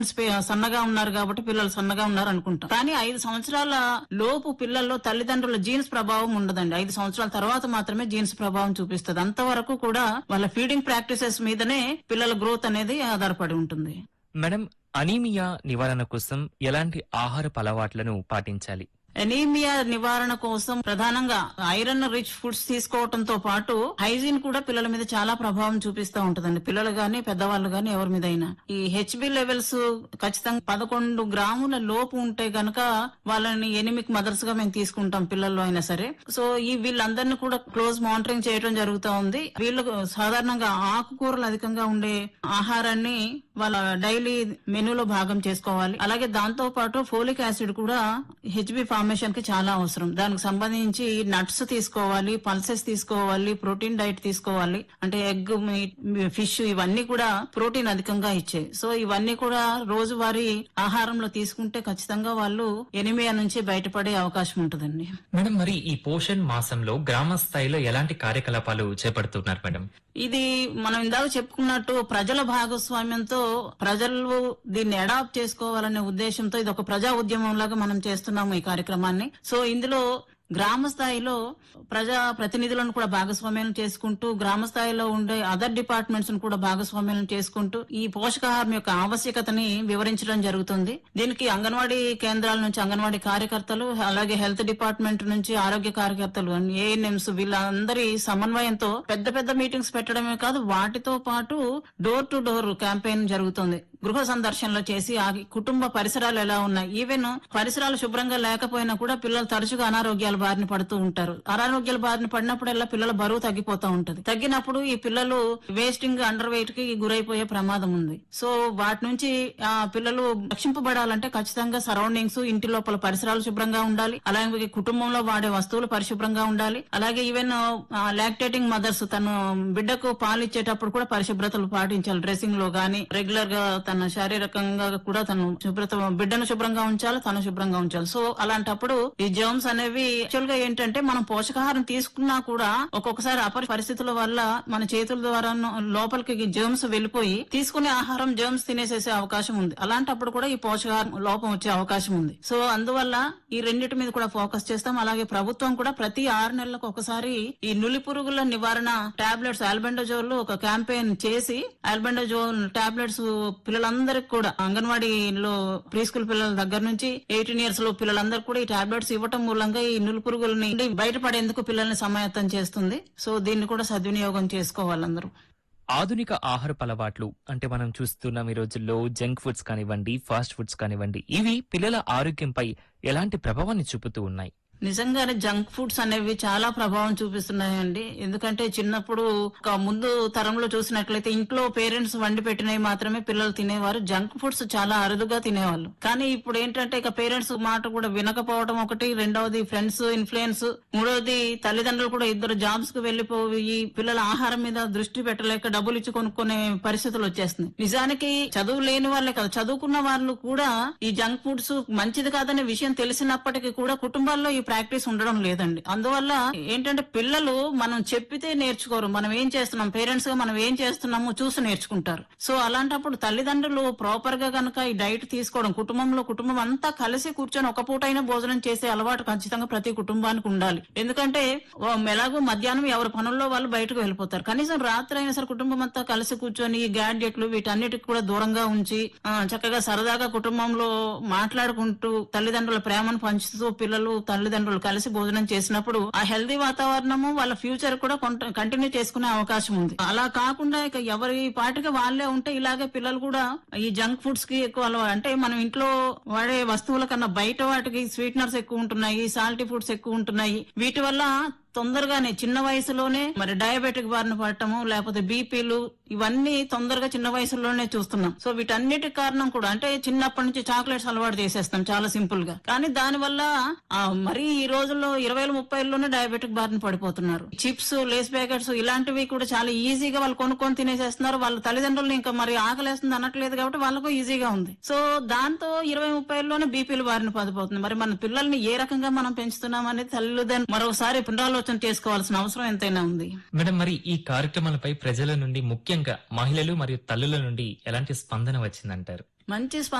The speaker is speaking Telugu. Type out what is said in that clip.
స్పే- సన్నగా ఉన్నారు కాబట్టి పిల్లలు సన్నగా ఉన్నారు అనుకుంటాం కానీ ఐదు సంవత్సరాల లోపు పిల్లల్లో తల్లిదండ్రుల జీన్స్ ప్రభావం ఉండదండి ఐదు సంవత్సరాల తర్వాత మాత్రమే జీన్స్ ప్రభావం చూపిస్తుంది అంతవరకు కూడా వాళ్ళ ఫీడింగ్ ప్రాక్టీసెస్ మీదనే పిల్లల గ్రోత్ అనేది ఆధారపడి ఉంటుంది మేడం అనీమియా నివారణ కోసం ఎలాంటి ఆహారపు అలవాట్లను పాటించాలి ఎనీమియా నివారణ కోసం ప్రధానంగా ఐరన్ రిచ్ ఫుడ్స్ తీసుకోవడంతో పాటు హైజీన్ కూడా పిల్లల మీద చాలా ప్రభావం చూపిస్తూ ఉంటుందండి పిల్లలు గాని పెద్దవాళ్ళు గాని ఎవరి మీద అయినా ఈ హెచ్బి లెవెల్స్ ఖచ్చితంగా పదకొండు గ్రాముల లోపు ఉంటే గనక వాళ్ళని ఎనిమిక్ మదర్స్ గా మేము తీసుకుంటాం పిల్లల్లో అయినా సరే సో ఈ వీళ్ళందరినీ కూడా క్లోజ్ మానిటరింగ్ చేయడం జరుగుతూ ఉంది వీళ్ళకు సాధారణంగా ఆకుకూరలు అధికంగా ఉండే ఆహారాన్ని వాళ్ళ డైలీ మెనూలో భాగం చేసుకోవాలి అలాగే దాంతో పాటు ఫోలిక్ యాసిడ్ కూడా హెచ్బి ఫార్మేషన్ కి చాలా అవసరం దానికి సంబంధించి నట్స్ తీసుకోవాలి పల్సెస్ తీసుకోవాలి ప్రోటీన్ డైట్ తీసుకోవాలి అంటే ఎగ్ మీట్ ఫిష్ ఇవన్నీ కూడా ప్రోటీన్ అధికంగా ఇచ్చాయి సో ఇవన్నీ కూడా రోజువారీ ఆహారంలో తీసుకుంటే ఖచ్చితంగా వాళ్ళు ఎనిమియా నుంచి బయటపడే అవకాశం ఉంటుందండి మేడం మరి ఈ పోషణ్ మాసంలో గ్రామ స్థాయిలో ఎలాంటి కార్యకలాపాలు చేపడుతున్నారు మేడం ఇది మనం ఇందాక చెప్పుకున్నట్టు ప్రజల భాగస్వామ్యంతో ప్రజలు దీన్ని అడాప్ట్ చేసుకోవాలనే ఉద్దేశంతో ఇది ఒక ప్రజా ఉద్యమం లాగా మనం చేస్తున్నాము ఈ కార్యక్రమాన్ని సో ఇందులో గ్రామ స్థాయిలో ప్రజా ప్రతినిధులను కూడా భాగస్వామ్యం చేసుకుంటూ గ్రామ స్థాయిలో ఉండే అదర్ డిపార్ట్మెంట్స్ కూడా భాగస్వామ్యం చేసుకుంటూ ఈ పోషకాహారం యొక్క ఆవశ్యకతని వివరించడం జరుగుతుంది దీనికి అంగన్వాడీ కేంద్రాల నుంచి అంగన్వాడీ కార్యకర్తలు అలాగే హెల్త్ డిపార్ట్మెంట్ నుంచి ఆరోగ్య కార్యకర్తలు ఏఎన్ఎంస్ వీళ్ళందరి సమన్వయంతో పెద్ద పెద్ద మీటింగ్స్ పెట్టడమే కాదు వాటితో పాటు డోర్ టు డోర్ క్యాంపెయిన్ జరుగుతుంది గృహ సందర్శనలు చేసి ఆ కుటుంబ పరిసరాలు ఎలా ఉన్నాయి ఈవెన్ పరిసరాలు శుభ్రంగా లేకపోయినా కూడా పిల్లలు తరచుగా అనారోగ్యాల బారిన పడుతూ ఉంటారు అనారోగ్యాల బారిన పడినప్పుడల్లా పిల్లల బరువు తగ్గిపోతూ ఉంటది తగ్గినప్పుడు ఈ పిల్లలు వేస్టింగ్ అండర్ వెయిట్ కి గురైపోయే ప్రమాదం ఉంది సో వాటి నుంచి ఆ పిల్లలు రక్షింపబడాలంటే ఖచ్చితంగా సరౌండింగ్స్ ఇంటి లోపల పరిసరాలు శుభ్రంగా ఉండాలి అలాగే కుటుంబంలో వాడే వస్తువులు పరిశుభ్రంగా ఉండాలి అలాగే ఈవెన్ లాక్టేటింగ్ మదర్స్ తను బిడ్డకు పాలు ఇచ్చేటప్పుడు కూడా పరిశుభ్రతలు పాటించాలి డ్రెస్సింగ్ లో గానీ రెగ్యులర్ గా తన శారీరకంగా కూడా తను శుభ్రత బిడ్డను శుభ్రంగా ఉంచాలి తను శుభ్రంగా ఉంచాలి సో అలాంటప్పుడు ఈ జర్మ్స్ అనేవి యాక్చువల్ గా ఏంటంటే మనం పోషకాహారం తీసుకున్నా కూడా ఒక్కొక్కసారి అపరి పరిస్థితుల వల్ల మన చేతుల ద్వారా లోపలికి జర్మ్స్ వెళ్ళిపోయి తీసుకునే ఆహారం జర్మ్స్ తినేసేసే అవకాశం ఉంది అలాంటప్పుడు కూడా ఈ పోషకాహారం లోపం వచ్చే అవకాశం ఉంది సో అందువల్ల ఈ రెండింటి మీద కూడా ఫోకస్ చేస్తాం అలాగే ప్రభుత్వం కూడా ప్రతి ఆరు నెలలకు ఒకసారి ఈ నులి పురుగుల నివారణ టాబ్లెట్స్ ఆల్బెండోజోల్ ఒక క్యాంపెయిన్ చేసి ఆల్బెండోజోల్ టాబ్లెట్స్ పిల్లలందరికీ కూడా అంగన్వాడీలో ప్రీ స్కూల్ పిల్లల దగ్గర నుంచి ఎయిటీన్ ఇయర్స్ లో పిల్లలందరికీ కూడా ఈ టాబ్లెట్స్ ఇవ్వటం మూలంగా ఈ నులి పురుగుల నుండి బయటపడేందుకు పిల్లల్ని సమాయత్తం చేస్తుంది సో దీన్ని కూడా సద్వినియోగం చేసుకోవాలి అందరూ ఆధునిక ఆహారపు అలవాట్లు అంటే మనం చూస్తున్నాం ఈ రోజుల్లో జంక్ ఫుడ్స్ కానివ్వండి ఫాస్ట్ ఫుడ్స్ కానివ్వండి ఇవి పిల్లల ఆరోగ్యంపై ఎలాంటి ప్రభావాన్ని చూపుతూ ఉన్నాయి నిజంగానే జంక్ ఫుడ్స్ అనేవి చాలా ప్రభావం చూపిస్తున్నాయండి ఎందుకంటే చిన్నప్పుడు ఒక ముందు తరంలో చూసినట్లయితే ఇంట్లో పేరెంట్స్ వండి పెట్టినవి మాత్రమే పిల్లలు తినేవారు జంక్ ఫుడ్స్ చాలా అరుదుగా తినేవాళ్ళు కానీ ఇప్పుడు ఏంటంటే ఇక పేరెంట్స్ మాట కూడా వినకపోవడం ఒకటి రెండవది ఫ్రెండ్స్ ఇన్ఫ్లుయెన్స్ మూడవది తల్లిదండ్రులు కూడా ఇద్దరు జాబ్స్ కు వెళ్లిపోయి పిల్లల ఆహారం మీద దృష్టి పెట్టలేక డబ్బులు ఇచ్చి కొనుక్కునే పరిస్థితులు వచ్చేస్తున్నాయి నిజానికి చదువు లేని వాళ్ళే కాదు చదువుకున్న వాళ్ళు కూడా ఈ జంక్ ఫుడ్స్ మంచిది కాదనే విషయం తెలిసినప్పటికీ కూడా కుటుంబాల్లో ఈ ప్రాక్టీస్ ఉండడం లేదండి అందువల్ల ఏంటంటే పిల్లలు మనం చెప్పితే నేర్చుకోరు మనం ఏం చేస్తున్నాం పేరెంట్స్ గా మనం ఏం చేస్తున్నామో చూసి నేర్చుకుంటారు సో అలాంటప్పుడు తల్లిదండ్రులు ప్రాపర్ గా కనుక ఈ డైట్ తీసుకోవడం కుటుంబంలో కుటుంబం అంతా కలిసి కూర్చొని ఒక పూటైనా భోజనం చేసే అలవాటు ఖచ్చితంగా ప్రతి కుటుంబానికి ఉండాలి ఎందుకంటే ఓ ఎలాగో మధ్యాహ్నం ఎవరి పనుల్లో వాళ్ళు బయటకు వెళ్ళిపోతారు కనీసం రాత్రి అయినా సరే కుటుంబం అంతా కలిసి కూర్చొని ఈ గ్యాడ్జెట్లు వీటన్నిటికి కూడా దూరంగా ఉంచి ఆ, చక్కగా సరదాగా కుటుంబంలో మాట్లాడుకుంటూ తల్లిదండ్రుల ప్రేమను పంచుతూ పిల్లలు తల్లిదండ్రులు కలిసి భోజనం చేసినప్పుడు ఆ హెల్దీ వాతావరణము వాళ్ళ ఫ్యూచర్ కూడా కంటిన్యూ చేసుకునే అవకాశం ఉంది అలా కాకుండా ఇక ఎవరి పాటికి వాళ్ళే ఉంటే ఇలాగే పిల్లలు కూడా ఈ జంక్ ఫుడ్స్ కి ఎక్కువ అలవాటు అంటే మనం ఇంట్లో వాడే వస్తువుల కన్నా బయట వాటికి స్వీట్నర్స్ ఎక్కువ ఉంటున్నాయి సాల్టీ ఫుడ్స్ ఎక్కువ ఉంటున్నాయి వీటి వల్ల తొందరగానే చిన్న వయసులోనే మరి డయాబెటిక్ బారిన పడటము లేకపోతే బీపీలు ఇవన్నీ తొందరగా చిన్న వయసులోనే చూస్తున్నాం సో వీటన్నిటి కారణం కూడా అంటే చిన్నప్పటి నుంచి చాక్లెట్స్ అలవాటు చేసేస్తాం చాలా సింపుల్ గా కానీ దాని వల్ల ఆ, మరీ ఈ రోజుల్లో ఇరవై ముప్పైలోనే డయాబెటిక్ బారిన పడిపోతున్నారు చిప్స్ లేస్ ప్యాకెట్స్ ఇలాంటివి కూడా చాలా ఈజీగా వాళ్ళు కొనుక్కొని తినేసేస్తున్నారు వాళ్ళ తల్లిదండ్రులు ఇంకా మరి ఆకలేస్తుంది అనట్లేదు కాబట్టి వాళ్ళకు ఈజీగా ఉంది సో దాంతో ఇరవై ముప్పైలోనే బీపీలు బారిన పడిపోతుంది మరి మన పిల్లల్ని ఏ రకంగా మనం పెంచుతున్నాం అనేది తల్లిదండ్రులు మరోసారి పునరాలోచన చేసుకోవాల్సిన అవసరం ఎంతైనా ఉంది మేడం మరి ఈ కార్యక్రమాలపై ప్రజల నుండి ముఖ్యంగా మహిళలు మరియు తల్లుల నుండి ఎలాంటి స్పందన వచ్చిందంటారు మంచి